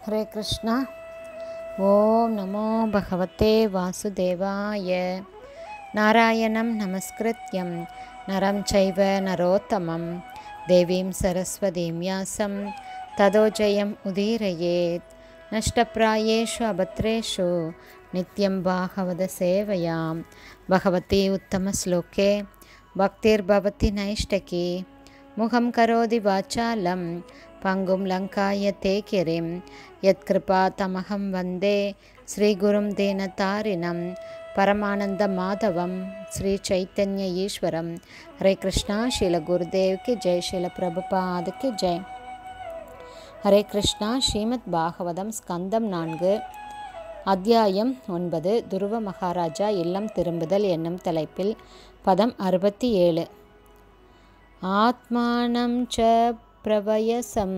ஹரே கிருஷ்ணா ஓம் நமோ பகவதே வாசுதேவாய நாராயணம் நமஸ்கிருத்யம் நரம் சைவ நரோத்தமம் தேவீம் சரஸ்வதீம் யாசம் ததோ ஜெயம் உதீரயேத் நஷ்டப்பிராயேஷு அபத்ரேஷு நித்யம் பாகவத சேவையாம் பகவதி உத்தமஸ்லோகே பக்திர்பவதி நைஷ்டகி முகம் கரோதி வாச்சாலம் பங்கும் லங்காயத்தே கிரிம் யத்கிருபா தமகம் வந்தே ஸ்ரீகுரும் தீனதாரிணம் பரமானந்த மாதவம் ஸ்ரீ சைத்தன்ய ஈஸ்வரம் ஹரே கிருஷ்ணா ஸ்ரீல குருதேவ்க்கு ஜெய் ஸ்ரீல பிரபுபாதுக்கு ஜெய் ஹரே கிருஷ்ணா ஸ்ரீமத் பாகவதம் ஸ்கந்தம் நான்கு அத்தியாயம் ஒன்பது துருவ மகாராஜா இல்லம் திரும்புதல் என்னும் தலைப்பில் பதம் அறுபத்தி ஏழு ஆத்மானம் ச பிரவயசம்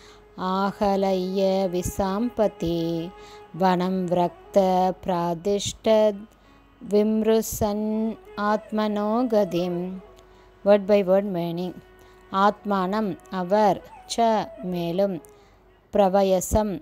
ஆகலைய விசாம்பதி வனம் விரக்த பிராதிஷ்டத் விம்ருசன் ஆத்மனோ கதிம் வேர்ட் பை வேர்ட் மீனிங் ஆத்மானம் அவர் ச மேலும் பிரவயசம்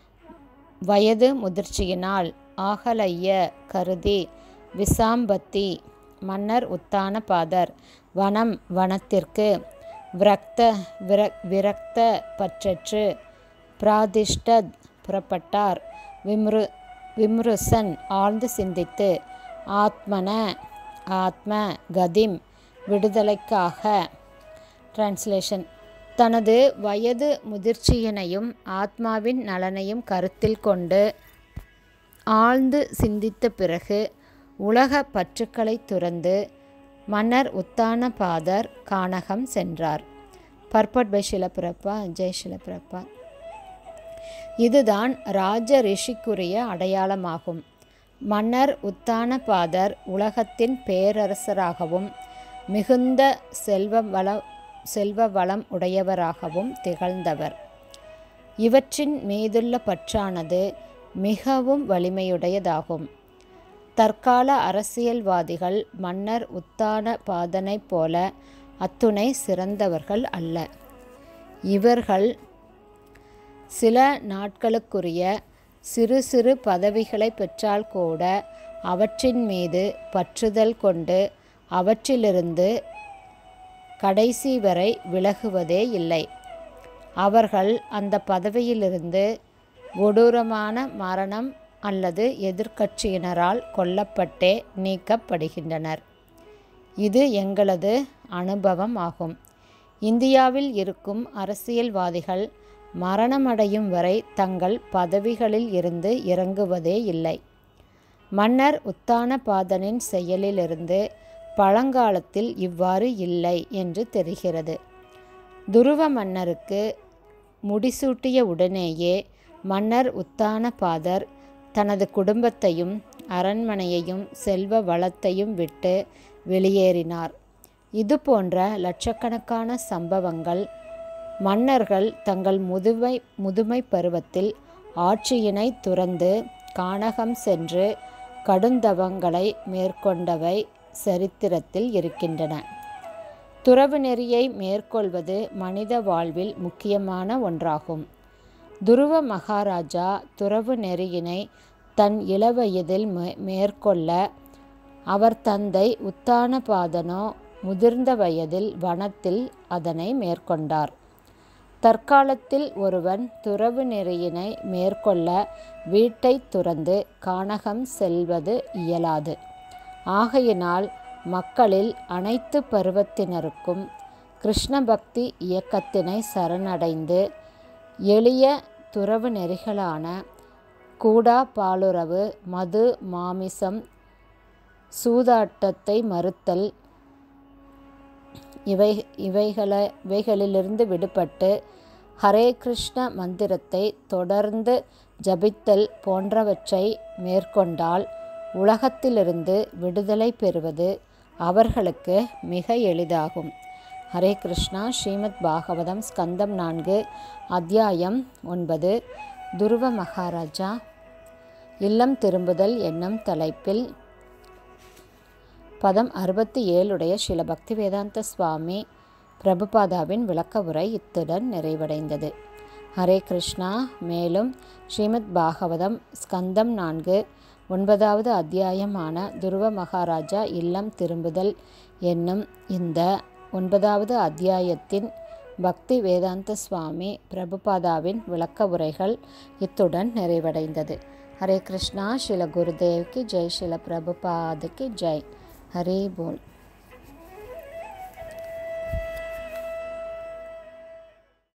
வயது முதிர்ச்சியினால் ஆகலைய கருதி விசாம்பத்தி மன்னர் உத்தான பாதர் வனம் வனத்திற்கு விரக்த விர விரக்த பற்றற்று பிராதிஷ்டத் புறப்பட்டார் விம்ரு விம்ருசன் ஆழ்ந்து சிந்தித்து ஆத்மன ஆத்ம கதிம் விடுதலைக்காக டிரான்ஸ்லேஷன் தனது வயது முதிர்ச்சியினையும் ஆத்மாவின் நலனையும் கருத்தில் கொண்டு ஆழ்ந்து சிந்தித்த பிறகு உலக பற்றுக்களை துறந்து மன்னர் உத்தான பாதர் கானகம் சென்றார் பர்பட் பை ஷிலப்பிரப்பா ஜெய் ஷிலப்பிரப்பா இதுதான் ராஜ ரிஷிக்குரிய அடையாளமாகும் மன்னர் உத்தான பாதர் உலகத்தின் பேரரசராகவும் மிகுந்த செல்வ வள செல்வ வளம் உடையவராகவும் திகழ்ந்தவர் இவற்றின் மீதுள்ள பற்றானது மிகவும் வலிமையுடையதாகும் தற்கால அரசியல்வாதிகள் மன்னர் உத்தான பாதனைப் போல அத்துணை சிறந்தவர்கள் அல்ல இவர்கள் சில நாட்களுக்குரிய சிறு சிறு பதவிகளை பெற்றால் கூட அவற்றின் மீது பற்றுதல் கொண்டு அவற்றிலிருந்து கடைசி வரை விலகுவதே இல்லை அவர்கள் அந்த பதவியிலிருந்து கொடூரமான மரணம் அல்லது எதிர்க்கட்சியினரால் கொல்லப்பட்டே நீக்கப்படுகின்றனர் இது எங்களது அனுபவம் ஆகும் இந்தியாவில் இருக்கும் அரசியல்வாதிகள் மரணமடையும் வரை தங்கள் பதவிகளில் இருந்து இறங்குவதே இல்லை மன்னர் உத்தான பாதனின் செயலிலிருந்து பழங்காலத்தில் இவ்வாறு இல்லை என்று தெரிகிறது துருவ மன்னருக்கு முடிசூட்டிய உடனேயே மன்னர் உத்தான பாதர் தனது குடும்பத்தையும் அரண்மனையையும் செல்வ வளத்தையும் விட்டு வெளியேறினார் இது போன்ற லட்சக்கணக்கான சம்பவங்கள் மன்னர்கள் தங்கள் முதுமை முதுமை பருவத்தில் ஆட்சியினை துறந்து கானகம் சென்று கடுந்தவங்களை மேற்கொண்டவை சரித்திரத்தில் இருக்கின்றன துறவு நெறியை மேற்கொள்வது மனித வாழ்வில் முக்கியமான ஒன்றாகும் துருவ மகாராஜா துறவு நெறியினை தன் இளவயதில் மேற்கொள்ள அவர் தந்தை உத்தானபாதனோ முதிர்ந்த வயதில் வனத்தில் அதனை மேற்கொண்டார் தற்காலத்தில் ஒருவன் துறவு நெறியினை மேற்கொள்ள வீட்டை துறந்து கானகம் செல்வது இயலாது ஆகையினால் மக்களில் அனைத்து பருவத்தினருக்கும் கிருஷ்ண பக்தி இயக்கத்தினை சரணடைந்து எளிய துறவு நெறிகளான கூடா பாலுறவு மது மாமிசம் சூதாட்டத்தை மறுத்தல் இவை இவைகள இவைகளிலிருந்து விடுபட்டு ஹரே கிருஷ்ண மந்திரத்தை தொடர்ந்து ஜபித்தல் போன்றவற்றை மேற்கொண்டால் உலகத்திலிருந்து விடுதலை பெறுவது அவர்களுக்கு மிக எளிதாகும் ஹரே கிருஷ்ணா ஸ்ரீமத் பாகவதம் ஸ்கந்தம் நான்கு அத்தியாயம் ஒன்பது துருவ மகாராஜா இல்லம் திரும்புதல் என்னும் தலைப்பில் பதம் அறுபத்தி ஏழுடைய ஸ்ரீல பக்தி வேதாந்த சுவாமி பிரபுபாதாவின் விளக்க உரை இத்துடன் நிறைவடைந்தது ஹரே கிருஷ்ணா மேலும் ஸ்ரீமத் பாகவதம் ஸ்கந்தம் நான்கு ஒன்பதாவது அத்தியாயமான துருவ மகாராஜா இல்லம் திரும்புதல் என்னும் இந்த ஒன்பதாவது அத்தியாயத்தின் பக்தி வேதாந்த சுவாமி பிரபுபாதாவின் விளக்க உரைகள் இத்துடன் நிறைவடைந்தது ஹரே கிருஷ்ணா ஸ்ரீல குருதேவ்க்கு ஜெய் ஸ்ரீல பிரபுபாதுக்கு ஜெய் ஹரே போல்